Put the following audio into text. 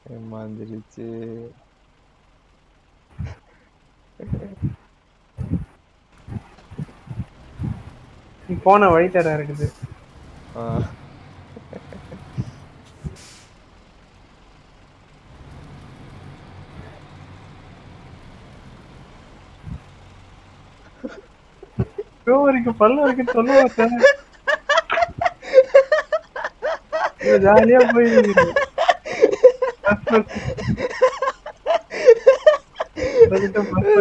ஏமாந்துருச்சு நீ போன வழி தர இருக்குது ஆ. ப்ரோ வரைக்கும் பல்ல வரைக்கும் சொல்ல மாட்டேன் ஜாலியா போயிருக்கீங்க